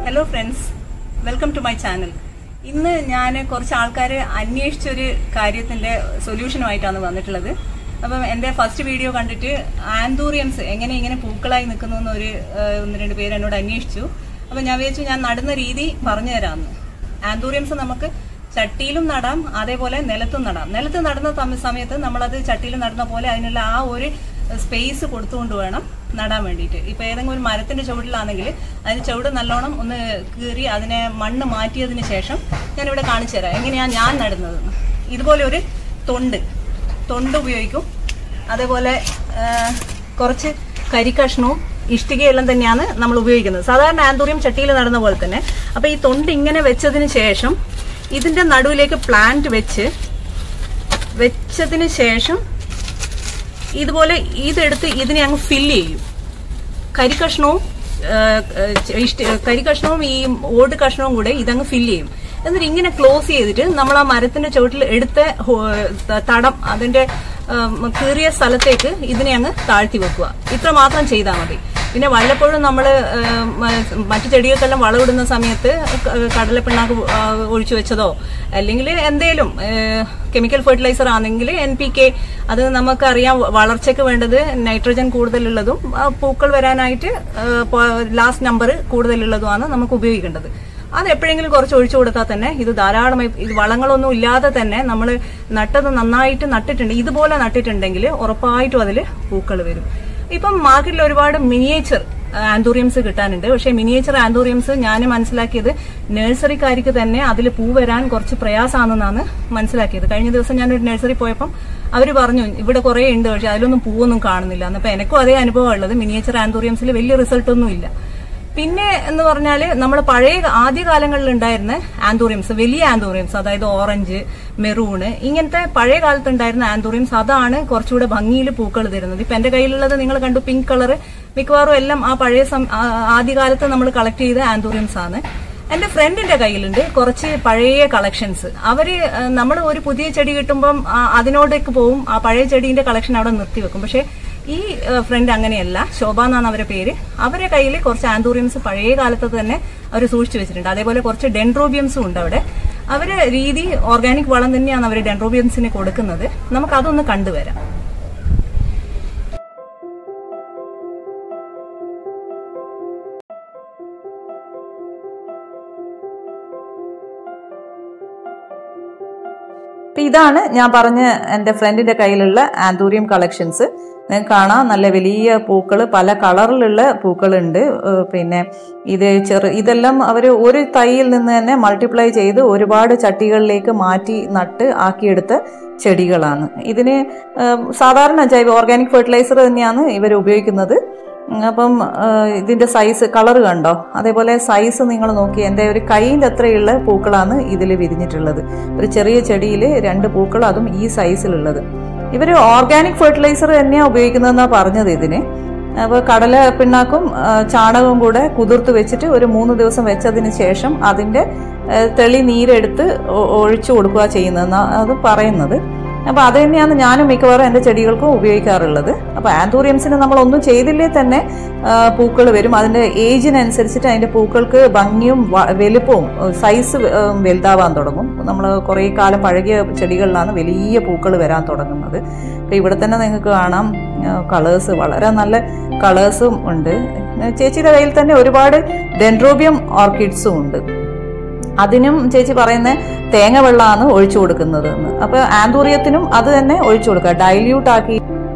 hello friends welcome to my channel ഇന്ന് ഞാൻ കുറച്ച് ആൾക്കാർ അന്വേഷിച്ചൊരു കാര്യത്തിന്റെ സൊല്യൂഷനുമായിട്ടാണ് വന്നിട്ടുള്ളത് അപ്പം എൻ്റെ ഫസ്റ്റ് വീഡിയോ കണ്ടിട്ട് ആന്തൂറിയംസ് എങ്ങനെ ഇങ്ങനെ പൂക്കളായി നിൽക്കുന്നു എന്നൊരു ഏഹ്, ഒന്ന് രണ്ട് പേര് എന്നോട് അന്വേഷിച്ചു അപ്പം ഞാൻ വിചാരിച്ചു ഞാൻ നടുന്ന രീതി പറഞ്ഞു തരാമെന്ന് ആന്തൂറിയംസ് നമുക്ക് ചട്ടിയിലും നടാം അതേപോലെ നിലത്തും നടാം നിലത്ത് നടുന്ന സമ- സമയത്ത് നമ്മളത് ചട്ടിയിൽ നടുന്ന പോലെ അതിനുള്ള ആ ഒരു സ്പേസ് കൊടുത്തുകൊണ്ട് വേണം നടാൻ വേണ്ടിയിട്ട് ഇപ്പൊ ഏതെങ്കിലും ഒരു മരത്തിന്റെ ചുവട്ടിലാണെങ്കിൽ അതിന് ചുവട് നല്ലോണം ഒന്ന് കീറി അതിനെ മണ്ണ് മാറ്റിയതിന് ശേഷം ഞാനിവിടെ കാണിച്ചു തരാം എങ്ങനെയാണ് ഞാൻ നടുന്നത് ഇതുപോലെ ഒരു തൊണ്ട് തൊണ്ട് ഉപയോഗിക്കും അതേപോലെ ആ, കുറച്ച് കരിക്കഷ്ണവും ഇഷ്ടികയെല്ലാം തന്നെയാണ് നമ്മൾ ഉപയോഗിക്കുന്നത് സാധാരണ ആന്തൂറിയം ചട്ടിയിൽ നടുന്ന പോലെ തന്നെ അപ്പൊ ഈ തൊണ്ട് ഇങ്ങനെ വെച്ചതിന് ശേഷം ഇതിന്റെ നടുവിലേക്ക് പ്ലാന്റ് വെച്ച് വെച്ചതിന് ശേഷം ഇതുപോലെ ഇതെടുത്ത് ഇതിനെ അങ്ങ് ഫില്ല് ചെയ്യും കരിക്കഷ്ണവും ആ, ആ, ഇഷ്ടി- കരിക്കഷ്ണവും ഈ ഓട് കഷ്ണവും കൂടെ ഇതങ്ങ് ഫില്ല് ചെയ്യും എന്നിട്ട് ഇങ്ങനെ ക്ലോസ് ചെയ്തിട്ട് നമ്മൾ ആ മരത്തിന്റെ ചുവട്ടിൽ എടുത്ത ഹോ- ത- തടം അതിന്റെ ആം, കീറിയ സ്ഥലത്തേക്ക് ഇതിനെ അങ്ങ് താഴ്ത്തി വെക്കുക ഇത്ര മാത്രം ചെയ്താൽ മതി പിന്നെ വല്ലപ്പോഴും നമ്മൾ മറ്റു ചെടികൾക്കെല്ലാം വളമിടുന്ന സമയത്ത് ക- കടലപ്പിണ്ണാക്ക് ആ, ഒഴിച്ചു വെച്ചതോ അല്ലെങ്കിൽ എന്തേലും കെമിക്കൽ ഫെർട്ടിലൈസർ ആണെങ്കിൽ എൻ പി കെ അത് നമുക്കറിയാം വളർച്ചയ്ക്ക് വേണ്ടത് നൈട്രജൻ കൂടുതലുള്ളതും ആ, പൂക്കൾ വരാനായിട്ട് ലാസ്റ്റ് നമ്പർ കൂടുതലുള്ളതുമാണ് നമുക്ക് ഉപയോഗിക്കേണ്ടത് അത് എപ്പോഴെങ്കിലും കുറച്ച് ഒഴിച്ചു കൊടുത്താൽ തന്നെ ഇത് ധാരാളമായി ഇത് വളങ്ങളൊന്നും ഇല്ലാതെ തന്നെ നമ്മൾ നട്ടത് നന്നായിട്ട് നട്ടിട്ടുണ്ട് ഇതുപോലെ നട്ടിട്ടുണ്ടെങ്കിൽ ഉറപ്പായിട്ടും അതിൽ പൂക്കൾ വരും ഇപ്പം മാർക്കറ്റിൽ ഒരുപാട് മിനിയേച്ചർ ആന്തൂറിയംസ് കിട്ടാനുണ്ട് പക്ഷേ മിനിയേച്ചർ ആന്തൂറിയംസ് ഞാൻ മനസ്സിലാക്കിയത് നഴ്സറിക്കാർക്ക് തന്നെ അതിൽ പൂ വരാൻ കുറച്ച് പ്രയാസമാണെന്നാണ് മനസ്സിലാക്കിയത് കഴിഞ്ഞ ദിവസം ഞാനൊരു നഴ്സറി പോയപ്പം അവർ പറഞ്ഞു ഇവിടെ കുറേ ഉണ്ട് പക്ഷെ അതിലൊന്നും പൂവൊന്നും കാണുന്നില്ല എന്നപ്പോൾ എനിക്കും അതേ അനുഭവം ഉള്ളത് മിനിയേച്ചർ ആന്തൂറിയംസിൽ വലിയ റിസൾട്ടൊന്നും ഇല്ല പിന്നെ എന്ന് പറഞ്ഞാല് നമ്മൾ പഴയ ആദ്യ കാലങ്ങളിൽ ഉണ്ടായിരുന്ന ആന്തൂറിയംസ് വലിയ ആന്തൂറിയംസ് അതായത് ഓറഞ്ച് മെറൂണ് ഇങ്ങനത്തെ പഴയ കാലത്ത് ഉണ്ടായിരുന്ന ആന്തൂറിയംസ് അതാണ് കുറച്ചുകൂടെ ഭംഗിയിൽ പൂക്കൾ തരുന്നത് ഇപ്പൊ എന്റെ കയ്യിലുള്ളത് നിങ്ങൾ കണ്ടു പിങ്ക് കളർ മിക്കവാറും എല്ലാം ആ പഴയ സം- ആ- ആദ്യകാലത്ത് നമ്മൾ കളക്ട് ചെയ്ത ആന്തൂറിയംസ് ആണ് എന്റെ ഫ്രണ്ടിന്റെ കയ്യിലുണ്ട് കുറച്ച് പഴയ കളക്ഷൻസ് അവര് നമ്മൾ ഒരു പുതിയ ചെടി കിട്ടുമ്പം ആ, അതിനോടേക്ക് പോവും ആ പഴയ ചെടീന്റെ കളക്ഷൻ അവിടെ നിർത്തിവെക്കും പക്ഷെ ഈ ഫ്രണ്ട് അങ്ങനെയല്ല ശോഭ എന്നാണ് അവരുടെ പേര് അവരെ കയ്യിൽ കുറച്ച് ആന്തൂറിയംസ് പഴയ കാലത്ത് തന്നെ അവർ സൂക്ഷിച്ചു വെച്ചിട്ടുണ്ട് അതേപോലെ കുറച്ച് ഡെൻഡ്രോബിയംസും ഉണ്ട് അവിടെ അവരെ രീതി ഓർഗാനിക് വളം തന്നെയാണ് അവർ ഡെൻഡ്രോബിയംസിന് കൊടുക്കുന്നത് നമുക്ക് അതൊന്ന് കണ്ടുവരാം അപ്പൊ ഇതാണ് ഞാൻ പറഞ്ഞ എൻ്റെ ഫ്രണ്ടിന്റെ കയ്യിലുള്ള ആന്തൂറിയം കളക്ഷൻസ് നിങ്ങൾക്ക് കാണാം നല്ല വലിയ പൂക്കൾ പല കളറിലുള്ള പൂക്കളുണ്ട് ഏഹ് പിന്നെ ഇത് ചെറു ഇതെല്ലാം അവർ ഒരു തൈയിൽ നിന്ന് തന്നെ മൾട്ടിപ്ലൈ ചെയ്ത് ഒരുപാട് ചട്ടികളിലേക്ക് മാറ്റി നട്ട് ആക്കിയെടുത്ത ചെടികളാണ് ഇതിന് ഏഹ് സാധാരണ ജൈവ ഓർഗാനിക് ഫെർട്ടിലൈസർ തന്നെയാണ് ഇവർ ഉപയോഗിക്കുന്നത് ഉം, അപ്പം ഏഹ് ഇതിന്റെ സൈസ് കളർ കണ്ടോ അതേപോലെ സൈസ് നിങ്ങൾ നോക്കി എൻ്റെ ഒരു കൈയിൻ്റെ അത്രയുള്ള പൂക്കളാണ് ഇതിൽ വിരിഞ്ഞിട്ടുള്ളത് ഒരു ചെറിയ ചെടിയിൽ രണ്ട് പൂക്കൾ അതും ഈ സൈസിലുള്ളത് ഇവർ ഓർഗാനിക് ഫെർട്ടിലൈസർ തന്നെയാണ് ഉപയോഗിക്കുന്നതെന്നാണ് പറഞ്ഞത് ഇതിന് അപ്പോൾ കടല പിണ്ണാക്കും ആ, ചാണകവും കൂടെ കുതിർത്ത് വെച്ചിട്ട് ഒരു മൂന്ന് ദിവസം വെച്ചതിന് ശേഷം അതിൻ്റെ ആ, തെളി നീരെടുത്ത് ഒ- ഒഴിച്ചു കൊടുക്കുക ചെയ്യുന്നതെന്നാണ് അത് പറയുന്നത് അപ്പോൾ അത് തന്നെയാണ് ഞാനും മിക്കവാറും എൻ്റെ ചെടികൾക്കും ഉപയോഗിക്കാറുള്ളത് അപ്പോൾ ആന്തൂറിയംസിന് നമ്മൾ ഒന്നും ചെയ്തില്ലേ തന്നെ പൂക്കൾ വരും അതിൻ്റെ ഏജിനനുസരിച്ചിട്ട് അതിൻ്റെ പൂക്കൾക്ക് ഭംഗിയും വ- വലുപ്പവും സൈസ് വലുതാവാൻ തുടങ്ങും നമ്മൾ കുറേ കാലം പഴകിയ ചെടികളിലാണ് വലിയ പൂക്കൾ വരാൻ തുടങ്ങുന്നത് അപ്പോൾ ഇവിടെ തന്നെ നിങ്ങൾക്ക് കാണാം കളേഴ്സ് വളരെ നല്ല കളേഴ്സും ഉണ്ട് ചേച്ചിയുടെ കയ്യിൽ തന്നെ ഒരുപാട് ഡെൻഡ്രോബിയം ഓർക്കിഡ്സും ഉണ്ട് അതിനും ചേച്ചി പറയുന്ന തേങ്ങ വെള്ളമാണ് ഒഴിച്ചു കൊടുക്കുന്നത് എന്ന് അപ്പൊ ആന്തൂറിയത്തിനും അത് തന്നെ ഒഴിച്ചു കൊടുക്കുക ഡൈല്യൂട്ട് ആക്കി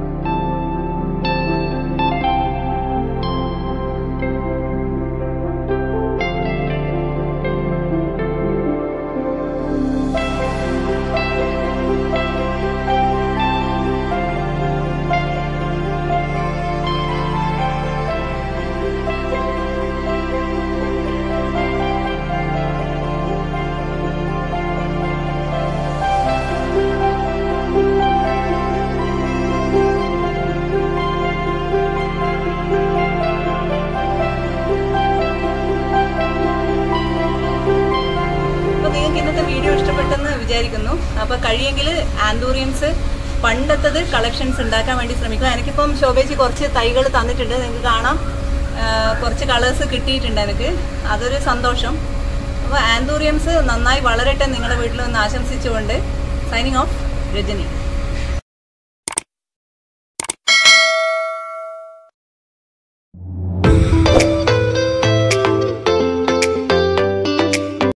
അപ്പൊ നിങ്ങൾക്ക് ഇന്നത്തെ വീഡിയോ ഇഷ്ടപ്പെട്ടെന്ന് വിചാരിക്കുന്നു അപ്പൊ കഴിയെങ്കിൽ ആന്തൂറിയംസ് പണ്ടത്തത് കളക്ഷൻസ് ഉണ്ടാക്കാൻ വേണ്ടി ശ്രമിക്കുക എനിക്കിപ്പം ശോഭേച്ചി കുറച്ച് തൈകൾ തന്നിട്ടുണ്ട് നിങ്ങൾക്ക് കാണാം ആ, കുറച്ച് കളേഴ്സ് കിട്ടിയിട്ടുണ്ട് എനിക്ക് അതൊരു സന്തോഷം അപ്പോൾ ആന്തൂറിയംസ് നന്നായി വളരട്ടെ നിങ്ങളുടെ വീട്ടിൽ നിന്ന് ആശംസിച്ചുകൊണ്ട് സൈനിങ് ഓഫ് രജനി